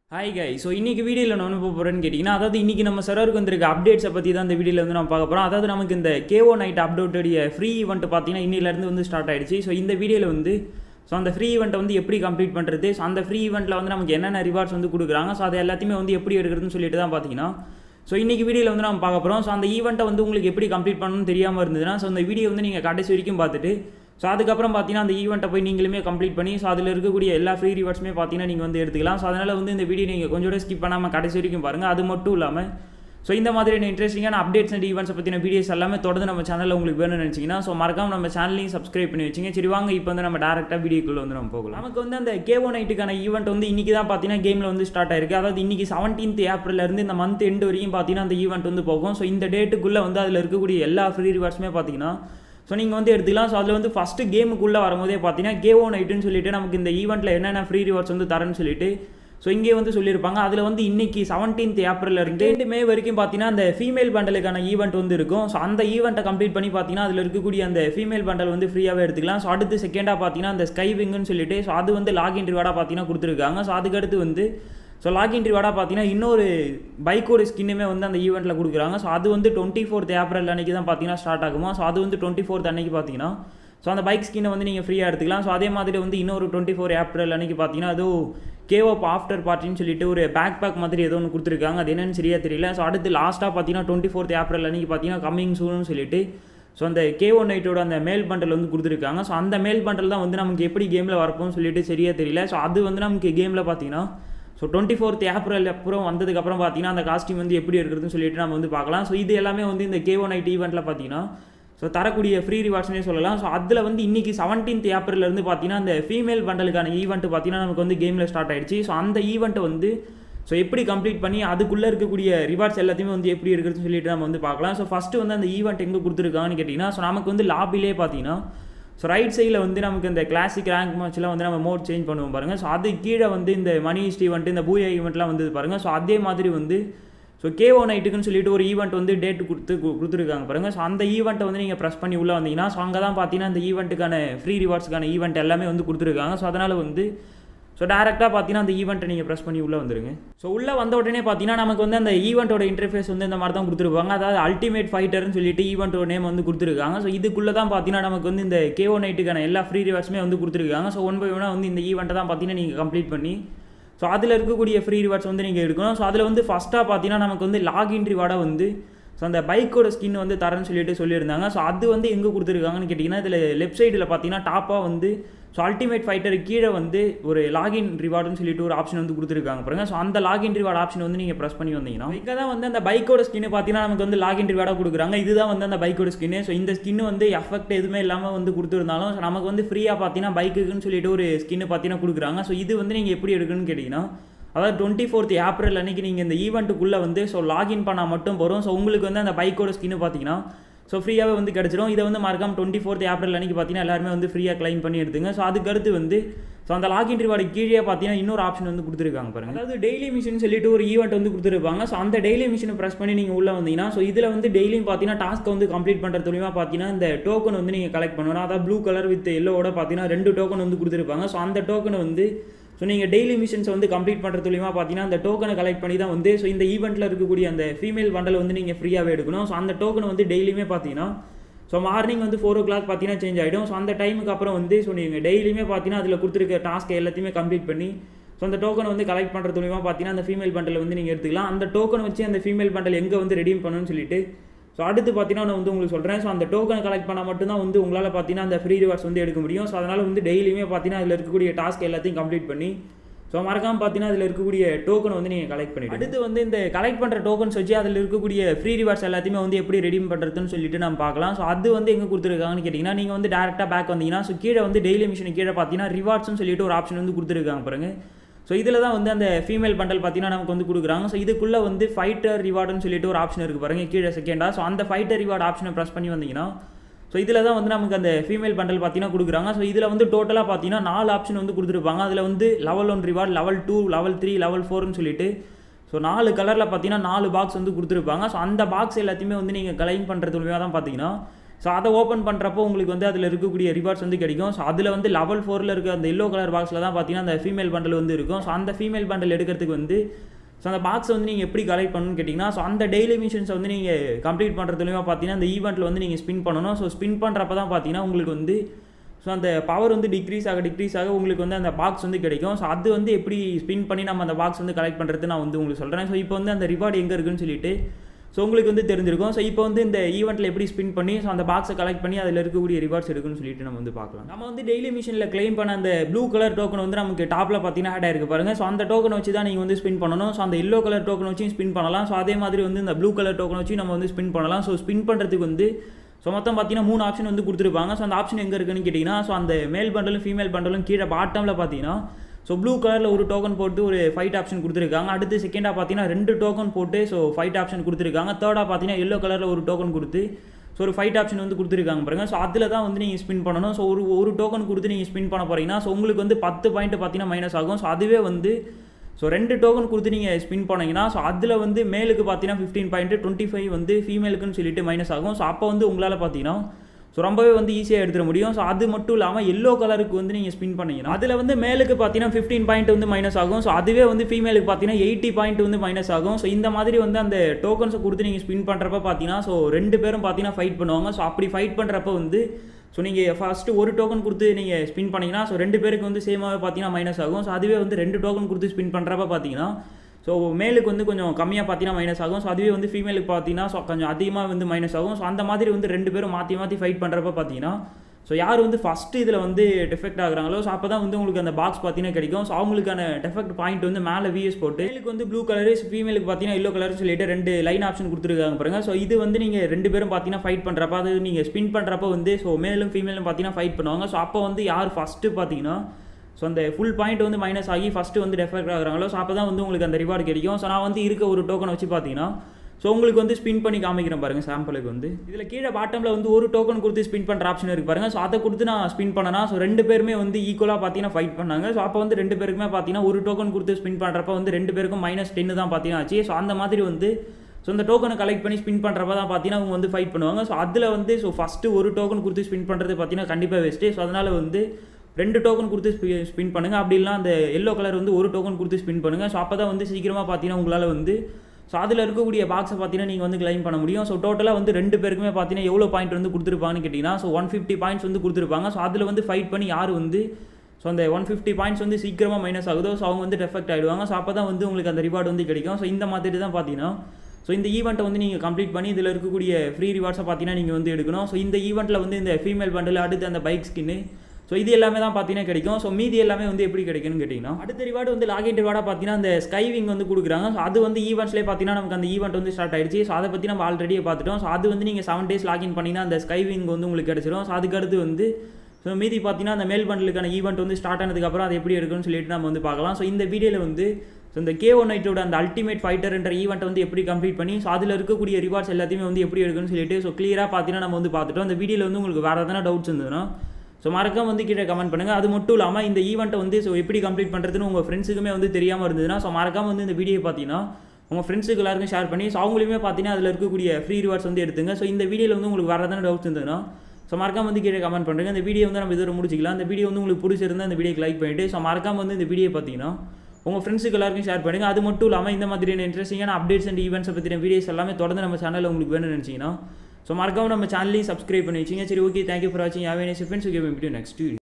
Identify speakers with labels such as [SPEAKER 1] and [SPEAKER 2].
[SPEAKER 1] hi guy so இன்றைக்கி வீடியோவில் நான் என்ன போகிறேன்னு கேட்டிங்கன்னா அதாவது இன்றைக்கி நம்ம சர்வருக்கு வந்திருக்க அப்டேட்ஸை பற்றி தான் இந்த வீடியோவில் வந்து நம்ம பார்க்க போகிறோம் அதாவது நமக்கு இந்த கேஓ நைட் அப்டேட்டுடைய ஃப்ரீ ஈவெண்ட் பார்த்தீங்கன்னா இன்னிலேருந்து வந்து ஸ்டார்ட் ஆயிடுச்சு ஸோ இந்த வீடியோவில் வந்து ஸோ அந்த ஃப்ரீ ஈவெண்ட்டை வந்து எப்படி கம்ப்ளீட் பண்ணுறது ஸோ அந்த ஃப்ரீ ஈவெண்ட்டில் வந்து நமக்கு என்னென்ன ரிவார்ட்ஸ் வந்து கொடுக்குறாங்க ஸோ அது எல்லாத்தையுமே வந்து எப்படி எடுக்கிறதுன்னு சொல்லிட்டு தான் பார்த்தீங்கன்னா ஸோ இன்றைக்கி வீடியோவில் வந்து நம்ம பார்க்க போகிறோம் ஸோ அந்த ஈவெண்ட்டை வந்து உங்களுக்கு எப்படி கம்ப்ளீட் பண்ணணும்னு தெரியாமல் இருந்ததுன்னா ஸோ அந்த வீடியோ வந்து நீங்கள் கடைசி வரைக்கும் பார்த்துட்டு ஸோ அதுக்கப்புறம் பார்த்தீங்கன்னா அந்த ஈவெண்ட்டை போய் நீங்களுமே கம்ப்ளீட் பண்ணி ஸோ அதில் இருக்கக்கூடிய எல்லா ஃப்ரீ ரிவார்ட்ஸுமே பார்த்தீங்கன்னா நீங்கள் வந்து எடுத்துக்கலாம் ஸோ அதனால் வந்து இந்த வீடியோ நீங்கள் கொஞ்சம் கூட ஸ்கிப் பண்ணாமல் கடைசி வரைக்கும் பாருங்கள் அது மட்டும் இல்லாமல் ஸோ இந்த மாதிரியான இன்ட்ரெஸ்டிங்கான அப்டேட்ஸ் அண்ட் ஈவெண்ட்ஸை பற்றின வீடியோஸ் எல்லாமே தொடர்ந்து நம்ம சேனலில் உங்களுக்கு வேணும்னு நினச்சிங்கன்னா ஸோ மறக்காம நம்ம சேனலையும் சப்ஸ்கிரைப் பண்ணி வச்சுங்க சரி வாங்க இப்போ வந்து நம்ம டேரெக்டாக வீடியோக்குள்ளே வந்து நம்ம போகலாம் நமக்கு வந்து அந்த கேஓ நைட்டுக்கான ஈவெண்ட் வந்து இன்றைக்கி தான் பார்த்தீங்கன்னா கேமில் வந்து ஸ்டார்ட் ஆயிருக்கு அதாவது இன்றைக்கி செவன்டீன்த் ஏப்ரல்லேருந்து இந்த மந்த் எண்டு வரைக்கும் பார்த்தீங்கன்னா அந்த ஈவெண்ட் வந்து போகும் ஸோ இந்த டேட்டுக்குள்ளே வந்து அதில் இருக்கக்கூடிய எல்லா ஃப்ரீ ரிவார்ட்ஸுமே பார்த்தீங்கன்னா ஸோ நீங்கள் வந்து எடுத்துக்கலாம் ஸோ அதில் வந்து ஃபஸ்ட்டு கேமுக்குள்ளே வரும்போதே பார்த்தீங்கன்னா கேஓ நைட்டுன்னு சொல்லிட்டு நமக்கு இந்த ஈவெண்ட்டில் என்னென்ன ஃப்ரீ ரிவார்ட்ஸ் வந்து தரேன்னு சொல்லிட்டு ஸோ இங்கே வந்து சொல்லியிருப்பாங்க அதில் வந்து இன்னைக்கு செவன்டீன்த் ஏப்ரல் இருந்து ரெண்டு மே வரைக்கும் பார்த்தீங்கன்னா அந்த ஃபீமேல் பண்டலுக்கான ஈவெண்ட் வந்து இருக்கும் ஸோ அந்த ஈவெண்ட்டை கம்ப்ளீட் பண்ணி பார்த்தீங்கன்னா அதில் இருக்கக்கூடிய அந்த ஃபீமேல் பண்டல் வந்து ஃப்ரீயாகவே எடுத்துக்கலாம் ஸோ அடுத்து செகண்டாக பார்த்தீங்கன்னா அந்த ஸ்கை விங்குன்னு சொல்லிட்டு ஸோ அது வந்து லாகின் ரிவார்டாக பார்த்தீங்கன்னா கொடுத்துருக்காங்க ஸோ அதுக்கடுத்து வந்து ஸோ லாகின் ரிவார்டாக பார்த்தீங்கன்னா இன்னொரு பைக்கோட ஸ்கின்னுமே வந்து அந்த ஈவெண்ட்டில் கொடுக்குறாங்க ஸோ அது வந்து டுவெண்ட்டி ஃபோர்த் ஏப்ரல் அன்றைக்கி தான் பார்த்தீங்கன்னா ஸ்டார்ட் ஆகுமா ஸோ அது வந்து டுவெண்ட்டி ஃபோர்த் அன்றைக்கி பார்த்தீங்கன்னா ஸோ அந்த பைக் ஸ்கின்னை வந்து நீங்கள் ஃப்ரீயாக எடுத்துக்கலாம் ஸோ அதே மாதிரி வந்து இன்னொரு டுவெண்ட்டி ஃபோர் ஏப்ரல் அன்றைக்கி பார்த்தீங்கன்னா அது கேஓப் ஆஃப்டர் பார்ட்டின்னு சொல்லிட்டு ஒரு பேக் பேக் மாதிரி ஏதோ ஒன்று கொடுத்துருக்காங்க அது என்னன்னு சரியாக தெரியல ஸோ அடுத்து லாஸ்ட்டாக பார்த்தீங்கன்னா டுவெண்ட்டி ஃபோர்த் ஏப்ரல் அன்றைக்கி பார்த்தீங்கன்னா கம்மிங் சூன்னு சொல்லிட்டு ஸோ அந்த கேஓ நைட்டோட அந்த மேல் பண்டல் வந்து கொடுத்துருக்காங்க ஸோ அந்த மேல் பண்டல் தான் வந்து நமக்கு எப்படி கேமில் வரப்போம்னு சொல்லிட்டு சரியாக தெரியல ஸோ அது வந்து நமக்கு கேமில் பார்த்தீங்கன்னா ஸோ டுவெண்ட்டி ஃபோர்த் ஏப்ரல் அப்புறம் வந்ததுக்கப்புறம் பார்த்தீங்கன்னா அந்த காஸ்டியூம் வந்து எப்படி இருக்கிறதுன்னு சொல்லிட்டு நம்ம வந்து பார்க்கலாம் ஸோ இது எல்லாமே வந்து இந்த கேஓ நைட் ஈவெண்ட்டில் பார்த்தீங்கன்னா ஸோ தரக்கூடிய ஃப்ரீ ரிவார்ட்ஸ்னே சொல்லலாம் ஸோ அதில் வந்து இன்றைக்கி செவன்டீன்த் ஏப்ரல்லேருந்து பார்த்தீங்கன்னா அந்த ஃபீமேல் பண்டலுக்கான ஈவெண்ட் பார்த்தீங்கன்னா நமக்கு வந்து கேமில் ஸ்டார்ட் ஆயிடுச்சு ஸோ அந்த ஈவெண்ட்டை வந்து ஸோ எப்படி கம்ப்ளீட் பண்ணி அதுக்குள்ளே இருக்கக்கூடிய ரிவார்ட்ஸ் எல்லாத்தையுமே வந்து எப்படி இருக்குதுன்னு சொல்லிட்டு நம்ம வந்து பார்க்கலாம் ஸோ ஃபஸ்ட்டு வந்து அந்த ஈவெண்ட் எங்கே கொடுத்துருக்காங்கன்னு கேட்டிங்கன்னா ஸோ நமக்கு வந்து லாபிலே பார்த்தீங்கன்னா ஸோ ரைட் சைடில் வந்து நமக்கு இந்த கிளாசிக் ரேங்க் மேட்ச்லாம் வந்து நம்ம மோட் சேஞ்ச் பண்ணுவோம் பாருங்கள் ஸோ அது கீழே வந்து இந்த மணி ஹிஸ்ட் ஈவெண்ட் இந்த பூயா ஈவெண்ட்லாம் வந்து பாருங்கள் ஸோ அதே மாதிரி வந்து ஸோ கேஓ நைட்டுக்குன்னு சொல்லிட்டு ஒரு ஈவெண்ட் வந்து டேட் கொடுத்து கொடுத்துருக்காங்க பாருங்கள் ஸோ அந்த ஈவெண்ட்டை வந்து நீங்கள் ப்ரெஸ் பண்ணி உள்ளே வந்தீங்கன்னா ஸோ அங்கே தான் பார்த்தீங்கன்னா அந்த ஈவெண்ட்டுக்கான ஃப்ரீ ரிவார்ட்ஸ்க்கான ஈவெண்ட் எல்லாமே வந்து கொடுத்துருக்காங்க ஸோ அதனால் வந்து ஸோ டேரெக்டாக பார்த்தீங்கன்னா அந்த ஈவெண்ட்டை நீங்கள் ப்ரெஸ் பண்ணி உள்ளே வந்துருங்க ஸோ உள்ளே வந்த உடனே பார்த்தீங்கன்னா நமக்கு வந்து அந்த ஈவெண்ட்டோட இன்டர்ஃபேஸ் வந்து இந்த மாதிரி தான் கொடுத்துருப்பாங்க அதாவது அல்டிமேட் ஃபைட்டர்னு சொல்லிட்டு ஈவெண்ட்டோட நேம் வந்து கொடுத்துருக்காங்க ஸோ இதுக்குள்ளே தான் பார்த்தீங்கன்னா நமக்கு வந்து இந்த கேஓ நைட்டுக்கான எல்லா ஃப்ரீ ரிவார்ட்ஸுமே வந்து கொடுத்துருக்காங்க ஸோ ஒன் பை ஒன்னாக வந்து இந்த ஈவெண்ட்டை தான் பார்த்தீங்கன்னா நீங்கள் கம்ப்ளீட் பண்ணி ஸோ அதில் இருக்கக்கூடிய ஃப்ரீ ரிவார்ட்ஸ் வந்து நீங்கள் எடுக்கணும் ஸோ அதில் வந்து ஃபஸ்ட்டாக பார்த்தீங்கன்னா நமக்கு வந்து லாகின் ரிவார்டாக வந்து ஸோ அந்த பைக்கோட ஸ்கின் வந்து தரேன்னு சொல்லிட்டு சொல்லியிருந்தாங்க ஸோ அது வந்து எங்கே கொடுத்துருக்காங்கன்னு கேட்டிங்கன்னா இதில் லெஃப்ட் சைடில் பார்த்தீங்கன்னா டாப்பாக வந்து ஸோ அல்டிமேட் ஃபைட்டர் கீழே வந்து ஒரு லாகின் ரிவார்டுன்னு சொல்லிட்டு ஒரு ஆப்ஷன் வந்து கொடுத்துருக்காங்க பாருங்க ஸோ அந்த லாகின் ரிவார்டு ஆப்ஷன் வந்து நீங்கள் ப்ரெஸ் பண்ணி வந்தீங்கன்னா இங்கே தான் வந்து அந்த பைக்கோட ஸ்கின்னு பார்த்தீங்கன்னா நமக்கு வந்து லாகின் ரிவார்டாக கொடுக்குறாங்க இதுதான் வந்து அந்த பைக்கோட ஸ்கின்னு ஸோ இந்த ஸ்கின்னு வந்து எஃபெக்ட் எதுவுமே இல்லாமல் வந்து கொடுத்துருந்தாலும் ஸோ நமக்கு வந்து ஃப்ரீயாக பார்த்தீங்கன்னா பைக்குன்னு சொல்லிட்டு ஒரு ஸ்கின்னு பார்த்தீங்கன்னா கொடுக்குறாங்க ஸோ இது வந்து நீங்கள் எப்படி எடுக்குன்னு கேட்டிங்கன்னா அதாவது டுவெண்ட்டி ஃபோர்த் ஏப்ரல் அன்றைக்கி நீங்கள் இந்த ஈவெண்ட்டுக்குள்ளே வந்து ஸோ லாகின் பண்ணால் மட்டும் போகிறோம் ஸோ உங்களுக்கு வந்து அந்த பைக்கோட ஸ்கின்னு பார்த்தீங்கன்னா ஸோ ஃப்ரீயாகவே வந்து கிடச்சிரும் இதை வந்து மறக்காம டுவெண்ட்டி ஃபோர்த் ஏப்ரல் அன்றைக்கி பார்த்தீங்கன்னா எல்லாருமே வந்து ஃப்ரீயாக கிளைம் பண்ணி எடுத்துங்க ஸோ அதுக்கடுத்து வந்து ஸோ அந்த லாகின் ரிவார்டு கீழே பார்த்தீங்கன்னா இன்னொரு ஆப்ஷன் வந்து கொடுத்துருக்காங்க பாருங்க அதாவது டெய்லி மிஷின் சொல்லிட்டு ஒரு ஈவெண்ட் வந்து கொடுத்துருப்பாங்க ஸோ அந்த டெய்லி மிஷினை ப்ரெஸ் பண்ணி நீங்கள் உள்ளே வந்தீங்கன்னா ஸோ இதில் வந்து டெய்லியும் பார்த்தீங்கன்னா டாஸ்க்கை வந்து கம்ப்ளீட் பண்ணுறது மூலியமாக பார்த்தீங்கன்னா இந்த டோக்கன் வந்து நீங்கள் கலெக்ட் பண்ணணும் அதாவது ப்ளூ கலர் வித் எல்லோட பார்த்தீங்கன்னா ரெண்டு டோக்கன் வந்து கொடுத்துருப்பாங்க ஸோ அந்த டோக்கனை வந்து ஸோ நீங்கள் டெய்லி மிஷன்ஸ் வந்து கம்ப்ளீட் பண்ணுறது மூலியமாக பார்த்தீங்கன்னா அந்த டோக்கனை கலெக்ட் பண்ணி தான் வந்து ஸோ இந்த ஈவெண்ட்டில் இருக்கக்கூடிய அந்த ஃபீமேல் பண்டல் வந்து நீங்கள் ஃப்ரீயாகவே எடுக்கணும் ஸோ அந்த டோக்கனை வந்து டெய்லியுமே பார்த்தீங்கன்னா ஸோ மார்னிங் வந்து ஃபோர் ஓ கிளாக் பார்த்தீங்கன்னா சேஞ்ச் ஆகிடும் ஸோ அந்த டைமுக்கு அப்புறம் வந்து ஸோ நீங்கள் டெய்லியுமே பார்த்தீங்கன்னா அதில் கொடுத்துருக்க டாஸ்க் எல்லாத்தையுமே கம்ப்ளீட் பண்ணி ஸோ அந்த டோக்கன் வந்து கலெக்ட் பண்ணுறது மூலியமாக பார்த்தீங்கன்னா அந்த ஃபீமேல் பண்டல் வந்து நீங்கள் எடுத்துக்கலாம் அந்த டோக்கன் வச்சு அந்த ஃபீமேல் பண்டல் எங்கே வந்து ரெடீம் பண்ணணும்னு சொல்லிட்டு ஸோ அடுத்து பார்த்தீங்கன்னா நான் வந்து உங்களுக்கு சொல்கிறேன் ஸோ அந்த டோக்கனை கலெக்ட் பண்ணால் மட்டும்தான் வந்து உங்களால் பார்த்தீங்கன்னா அந்த ஃப்ரீ ரிவார்ட்ஸ் வந்து எடுக்க முடியும் ஸோ அதனால் வந்து டெய்லியுமே பார்த்தீங்கன்னா அதில் இருக்கக்கூடிய டாஸ்க் எல்லாத்தையும் கம்ப்ளீட் பண்ணி ஸோ மறக்காமல் பார்த்தீங்கன்னா அதில் இருக்கக்கூடிய டோக்கன் வந்து நீங்கள் கலெக்ட் பண்ணிட்டு அடுத்து வந்து இந்த கலெக்ட் பண்ணுற டோக்கன்ஸ் வச்சு அதில் இருக்கக்கூடிய ஃப்ரீ ரிவார்ட்ஸ் எல்லாத்தையுமே வந்து எப்படி ரெடீம் பண்ணுறதுன்னு சொல்லிட்டு நம்ம பார்க்கலாம் ஸோ அது வந்து எங்கே கொடுத்துருக்காங்கன்னு கேட்டிங்கன்னா நீங்கள் வந்து டேரெக்டாக பேக் வந்தீங்கன்னா ஸோ கீழே வந்து டெய்லி மிஷின் கீழே பார்த்தீங்கன்னா ரிவார்ட்ஸ்னு சொல்லிட்டு ஒரு ஆப்ஷன் வந்து கொடுத்துருக்காங்க பாருங்க ஸோ இதில் தான் வந்து அந்த ஃபீமேல் பண்டல் பார்த்தீங்கன்னா நமக்கு வந்து கொடுக்குறாங்க ஸோ இதுக்குள்ளே வந்து ஃபைட்டர் ரிவார்டுன்னு சொல்லிட்டு ஒரு ஆப்ஷன் இருக்குது பாருங்க கீழே செகண்டாக ஸோ அந்த ஃபைட்டர் ரிவார்டு ஆப்ஷனை ப்ரெஸ் பண்ணி வந்தீங்கன்னா ஸோ இதில் தான் வந்து நமக்கு அந்த ஃபீமேல் பண்டல் பார்த்தீங்கன்னா கொடுக்குறாங்க ஸோ இதில் வந்து டோட்டலாக பார்த்தீங்கன்னா நாலு ஆப்ஷன் வந்து கொடுத்துருப்பாங்க அதில் வந்து level one reward level two level three level ஃபோர்னு சொல்லிட்டு ஸோ நாலு கலரில் பார்த்தீங்கன்னா நாலு பாக்ஸ் வந்து கொடுத்துருப்பாங்க ஸோ அந்த பாக்ஸ் எல்லாத்தையுமே வந்து நீங்கள் கலைன் பண்ணுறது மூலியமாக தான் பார்த்தீங்கன்னா ஸோ அதை ஓப்பன் பண்ணுறப்போ உங்களுக்கு வந்து அதில் இருக்கக்கூடிய ரிவார்ட்ஸ் வந்து கிடைக்கும் ஸோ அதில் வந்து லெவல் ஃபோரில் இருக்க அந்த எல்லோ கலர் பாக்ஸில் தான் பார்த்தீங்கன்னா அந்த ஃபீமேல் பண்டல் வந்து இருக்கும் ஸோ அந்த ஃபீமேல் பண்டல் எடுக்கிறதுக்கு வந்து ஸோ அந்த பாக்ஸை வந்து நீங்கள் எப்படி கலெக்ட் பண்ணணும்னு கேட்டிங்கன்னா ஸோ அந்த டெய்லி மிஷன்ஸை வந்து நீங்கள் கம்ப்ளீட் பண்ணுறதுலையுமே பார்த்தீங்கன்னா அந்த ஈவெண்ட்டில் வந்து நீங்கள் ஸ்பின் பண்ணணும் ஸோ ஸ்பின் பண்ணுறப்ப தான் பார்த்தீங்கன்னா உங்களுக்கு வந்து ஸோ அந்த பவர் வந்து டிக்ரீஸ் ஆக டிக்ரீஸ் ஆக உங்களுக்கு வந்து அந்த பாக்ஸ் வந்து கிடைக்கும் ஸோ அது வந்து எப்படி ஸ்பின் பண்ணி நம்ம அந்த பாக்ஸ் வந்து கலெக்ட் பண்ணுறது நான் வந்து உங்களுக்கு சொல்கிறேன் ஸோ இப்போ வந்து அந்த ரிவார்டு எங்கே இருக்குன்னு சொல்லிட்டு ஸோ உங்களுக்கு வந்து தெரிஞ்சிருக்கும் ஸோ இப்போ வந்து இந்த ஈவெண்ட்டில் எப்படி ஸ்பின் பண்ணி ஸோ அந்த பாக்ஸை கலெக்ட் பண்ணி அதில் இருக்கக்கூடிய ரிவார்ட்ஸ் எடுக்குன்னு சொல்லிட்டு நம்ம வந்து பார்க்கலாம் நம்ம வந்து டெய்லி மிஷினில் கிளைம் பண்ண அந்த ப்ளூ கலர் டோக்கன் வந்து நமக்கு டாப்பில் பார்த்தீங்கன்னா ஆட் ஆயிருக்கு பாருங்க ஸோ அந்த டோக்கன் வச்சு தான் நீங்கள் வந்து ஸ்பின் பண்ணணும் ஸோ அந்த எல்லோ கலர் டோக்கன் வச்சு ஸ்பின் பண்ணலாம் ஸோ அதே மாதிரி வந்து இந்த ப்ளூ கலர் டோக்கன் வச்சு நம்ம வந்து ஸ்பின் பண்ணலாம் ஸோ ஸ்பின் பண்ணுறதுக்கு வந்து ஸோ மொத்தம் பார்த்தீங்கன்னா மூணு ஆப்ஷன் வந்து கொடுத்துருப்பாங்க ஸோ அந்த ஆப்ஷன் எங்கே இருக்குன்னு கேட்டிங்கன்னா ஸோ அந்த மேல் பண்டலும் ஃபீமேல் பண்டலும் கீழே பாட்டமில் பார்த்தீங்கன்னா ஸோ ப்ளூ கலரில் ஒரு டோக்கன் போட்டு ஒரு ஃபைட் ஆப்ஷன் கொடுத்துருக்காங்க அடுத்து செகண்டாக பார்த்தீங்கன்னா ரெண்டு டோக்கன் போட்டு ஸோ ஃபைட் ஆப்ஷன் கொடுத்துருக்காங்க தேர்டாக பார்த்தீங்கன்னா எல்லோ கலரில் ஒரு டோக்கன் கொடுத்து ஸோ ஒரு ஃபைட் ஆப்ஷன் வந்து கொடுத்துருக்காங்க பாருங்க ஸோ அதில் தான் வந்து நீங்கள் ஸ்பின் பண்ணணும் ஸோ ஒரு ஒரு டோக்கன் கொடுத்து நீங்கள் ஸ்பின் பண்ண போகிறீங்கன்னா ஸோ உங்களுக்கு வந்து பத்து பாயிண்ட் பார்த்தீங்கன்னா மைனஸ் ஆகும் ஸோ அதுவே வந்து ஸோ ரெண்டு டோக்கன் கொடுத்து நீங்கள் ஸ்பின் பண்ணீங்கன்னா ஸோ அதில் வந்து மேலுக்கு பார்த்தீங்கன்னா ஃபிஃப்டீன் பாயிண்ட் டுவெண்ட்டி ஃபைவ் வந்து ஃபீமேலுக்குன்னு சொல்லிட்டு மைனஸ் ஆகும் ஸோ அப்போ வந்து உங்களால் பார்த்தீங்கன்னா ஸோ ரொம்பவே வந்து ஈஸியாக எடுத்துட முடியும் ஸோ அது மட்டும் இல்லாமல் எல்லோ கலருக்கு வந்து நீங்கள் ஸ்பின் பண்ணீங்கன்னா அதில் வந்து மேலுக்கு பார்த்தீங்கன்னா ஃபிஃப்டீன் பாயிண்ட் வந்து மைனஸ் ஆகும் ஸோ அதுவே வந்து ஃபீமேலுக்கு பார்த்தீங்கன்னா எயிட்டி பாயிண்ட் வந்து மைனஸ் ஆகும் ஸோ இந்த மாதிரி வந்து அந்த டோக்கன்ஸை கொடுத்து நீங்கள் ஸ்பின் பண்ணுறப்ப பார்த்தீங்கன்னா ஸோ ரெண்டு பேரும் பார்த்தீங்கன்னா ஃபைட் பண்ணுவாங்க ஸோ அப்படி ஃபைட் பண்ணுறப்ப வந்து ஸோ நீங்கள் ஃபஸ்ட்டு ஒரு டோக்கன் கொடுத்து நீங்கள் ஸ்பின் பண்ணிங்கன்னா ஸோ ரெண்டு பேருக்கு வந்து சேமாகவே பார்த்தீங்கன்னா மைனஸ் ஆகும் ஸோ அதுவே வந்து ரெண்டு டோக்கன் கொடுத்து ஸ்பின் பண்ணுறப்ப பார்த்தீங்கன்னா ஸோ மேலுக்கு வந்து கொஞ்சம் கம்மியாக பார்த்தீங்கன்னா மைனஸ் ஆகும் ஸோ அதுவே வந்து ஃபீமேலுக்கு பார்த்தீங்கன்னா ஸோ கொஞ்சம் அதிகமாக வந்து மைனஸ் ஆகும் ஸோ அந்த மாதிரி வந்து ரெண்டு பேரும் மாற்றி மாற்றி ஃபைட் பண்ணுறப்ப பார்த்தீங்கன்னா ஸோ யார் வந்து ஃபஸ்ட்டு இதில் வந்து டெஃபெக்ட் ஆகுறாங்களோ ஸோ அப்போ தான் வந்து உங்களுக்கு அந்த பாக்ஸ் பார்த்தீங்கன்னா கிடைக்கும் ஸோ அவங்களுக்கான டெஃபெக்ட் பாயிண்ட் வந்து மேலே விஎஸ் போட்டு மேலுக்கு வந்து ப்ளூ கலரு ஃபீமேலுக்கு பார்த்தீங்கன்னா எல்லோ கலர் சொல்லிட்டு ரெண்டு லைன் ஆப்ஷன் கொடுத்துருக்காங்க பாருங்க ஸோ இது வந்து நீங்கள் ரெண்டு பேரும் பார்த்தீங்கன்னா ஃபைட் பண்ணுறப்ப அது நீங்கள் ஸ்பின் பண்ணுறப்ப வந்து ஸோ மேலும் ஃபீமேலும் பார்த்தீங்கன்னா ஃபைட் பண்ணுவாங்க ஸோ அப்போ வந்து யார் ஃபஸ்ட்டு பார்த்தீங்கன்னா ஸோ அந்த ஃபுல் பாயிண்ட் வந்து மைனஸ் ஆகி ஃபஸ்ட்டு வந்து டெஃபெக்ட் ஆகுறாங்களோ ஸோ அப்போ தான் வந்து உங்களுக்கு அந்த ரிவார்டு கிடைக்கும் ஸோ நான் வந்து இருக்க ஒரு டோக்கன் வச்சு பார்த்தீங்கன்னா ஸோ உங்களுக்கு வந்து ஸ்பின் பண்ணி காமிக்கிறேன் பாருங்க சாம்பிளுக்கு வந்து இதில் கீழே பாட்டமில் வந்து ஒரு டோக்கன் கொடுத்து ஸ்பின் பண்ணுற ஆப்ஷன் இருக்கு பாருங்க ஸோ அதை கொடுத்து நான் ஸ்பின் பண்ணனா ஸோ ரெண்டு பேருமே வந்து ஈக்குவலாக பார்த்தீங்கன்னா ஃபைட் பண்ணாங்க ஸோ அப்போ வந்து ரெண்டு பேருக்குமே பார்த்தீங்கன்னா ஒரு டோக்கன் கொடுத்து ஸ்பின் பண்ணுறப்ப வந்து ரெண்டு பேருக்கும் மைனஸ் டென்னு தான் பார்த்தீங்கன்னா ஆச்சு ஸோ அந்த மாதிரி வந்து ஸோ அந்த டோக்கனை கலெக்ட் பண்ணி ஸ்பின் பண்ணுறப்ப தான் பார்த்தீங்கன்னா அவங்க வந்து ஃபைட் பண்ணுவாங்க ஸோ அதில் வந்து ஸோ ஃபஸ்ட்டு ஒரு டோக்கன் கொடுத்து ஸ்பின் பண்ணுறது பார்த்தீங்கன்னா கண்டிப்பாக வேஸ்ட்டு ஸோ அதனால் வந்து ரெண்டு டோக்கன் கொடுத்து ஸ்பின் பண்ணுங்கள் அப்படி இல்லைனா அந்த எல்லோ கலர் வந்து ஒரு டோக்கன் கொடுத்து ஸ்பின் பண்ணுங்கள் ஸோ அப்போ தான் வந்து சீக்கிரமாக பார்த்தீங்கன்னா உங்களால் வந்து ஸோ அதில் இருக்கக்கூடிய பாக்ஸை பார்த்தீங்கன்னா நீங்கள் வந்து கிளைம் பண்ண முடியும் ஸோ டோட்டலாக வந்து ரெண்டு பேருக்குமே பார்த்தீங்கன்னா எவ்வளோ பாயிண்ட் வந்து கொடுத்துருப்பாங்கன்னு கேட்டிங்கன்னா ஸோ ஒன் ஃபிஃப்டி பாயிண்ட்ஸ் வந்து கொடுத்துருப்பாங்க ஸோ அதில் வந்து ஃபைட் பண்ணி யார் வந்து ஸோ அந்த ஒன் ஃபிஃப்டி பாயிண்ட்ஸ் வந்து சீக்கிரமாக மைனஸ் ஆகுதோ ஸோ அவங்க வந்து டெஃபெக்ட் ஆகிடுவாங்க ஸோ அப்போ தான் வந்து உங்களுக்கு அந்த ரிவார்டு வந்து கிடைக்கும் ஸோ இந்த மாதிரி தான் பார்த்தீங்கன்னா ஸோ இந்த ஈவெண்ட்டை வந்து நீங்கள் கம்ப்ளீட் பண்ணி இதில் இருக்கக்கூடிய ஃப்ரீ ரிவார்ட்ஸை பார்த்தீங்கன்னா நீங்கள் வந்து எடுக்கணும் ஸோ இந்த ஈவெண்ட்டில் வந்து இந்த ஃபீமேல் பண்டில் அடுத்து அந்த பைக் ஸ்கின்னு ஸோ இது எல்லாமே தான் பார்த்தீங்கன்னா கிடைக்கும் ஸோ மீதி எல்லாமே வந்து எப்படி கிடைக்கும்னு கேட்டிங்கன்னா அடுத்த ரிவார்டு வந்து லாகின் ரிவார்டாக பார்த்தீங்கன்னா அந்த ஸ்கைவிங் வந்து கொடுக்குறாங்க ஸோ அது வந்து ஈவெண்ட்ஸ்லேயே பார்த்தீங்கன்னா நமக்கு அந்த ஈவெண்ட் வந்து ஸ்டார்ட் ஆயிடுச்சு ஸோ அதை பற்றி நம்ம ஆல்ரெடியே பார்த்துட்டோம் ஸோ அது வந்து நீங்கள் செவன் டேஸ் லாகின் பண்ணிங்கன்னா அந்த ஸ்கைவிங் வந்து உங்களுக்கு கிடச்சிரும் ஸோ அதுக்கடுத்து வந்து ஸோ மீதி பார்த்தீங்கன்னா அந்த மேல் பண்டலுக்கான ஈவெண்ட் வந்து ஸ்டார்ட் ஆனதுக்கப்புறம் அது எப்படி இருக்குன்னு சொல்லிட்டு நம்ம வந்து பார்க்கலாம் ஸோ இந்த வீடியோவில் வந்து ஸோ இந்த கே ஒன் நைட்டோட அந்த அல்டிமேட் ஃபைட்டர் என்ற ஈவெண்ட் வந்து எப்படி கம்ப்ளீட் பண்ணி ஸோ அதில் இருக்கக்கூடிய ரிவார்ட்ஸ் எல்லாத்தையுமே வந்து எப்படி எடுக்குன்னு சொல்லிட்டு ஸோ கிளியராக பார்த்தீங்கன்னா நம்ம வந்து பார்த்துட்டோம் இந்த வீடியோவில் வந்து உங்களுக்கு வேறு எதனா டவுட்ஸ் இருந்ததுன்னா ஸோ மறக்காம வந்து கீழே கமெண்ட் பண்ணுங்கள் அது மட்டும் இல்லாமல் இந்த ஈவெண்ட்டை வந்து ஸோ எப்படி கம்ப்ளீட் பண்ணுறதுன்னு உங்கள் ஃப்ரெண்ட்ஸுக்குமே வந்து தெரியாமல் இருந்ததுன்னா ஸோ மறக்காம வந்து இந்த வீடியோ பார்த்தீங்கன்னா உங்கள் ஃப்ரெண்ட்ஸுக்கு எல்லாருக்கும் ஷேர் பண்ணி ஸோ அவங்களுமே பார்த்தீங்கன்னா அதில் இருக்கக்கூடிய ஃப்ரீ ரிவார்ட்ஸ் வந்து எடுத்துங்க ஸோ இந்த வீடியோவில் வந்து உங்களுக்கு வேறு எதனா டவுட்ஸ் இருந்ததுன்னா ஸோ மறக்காம வந்து கீழே கமெண்ட் பண்ணுறேங்க இந்த வீடியோ வந்து நம்ம இதோட முடிச்சிக்கலாம் இந்த வீடியோ வந்து உங்களுக்கு பிடிச்சிருந்தா இந்த வீடியோக்கு லைக் பண்ணிட்டு ஸோ மறக்காம வந்து இந்த வீடியோ பார்த்தீங்கன்னா உங்கள் ஃப்ரெண்ட்ஸுக்கு எல்லாருக்கும் ஷேர் பண்ணுங்கள் அது மட்டும் இல்லாமல் இந்த மாதிரியான இன்ட்ரெஸ்டிங்கான அப்டேட்ஸ் அண்ட் ஈவெண்ட்ஸை பற்றின வீடியோஸ் எல்லாமே தொடர்ந்து நம்ம சேனலில் உங்களுக்கு வேணும்னு நினச்சிங்கன்னா ஸோ மறக்காம நம்ம சேனலையும் சப்ஸ்கிரைப் பண்ணி வச்சிங்க சரி ஓகே தேங்க்யூ ஃபார் வாட்சிங் ஹேவ் நெக்ஸ்ட் வீடியோ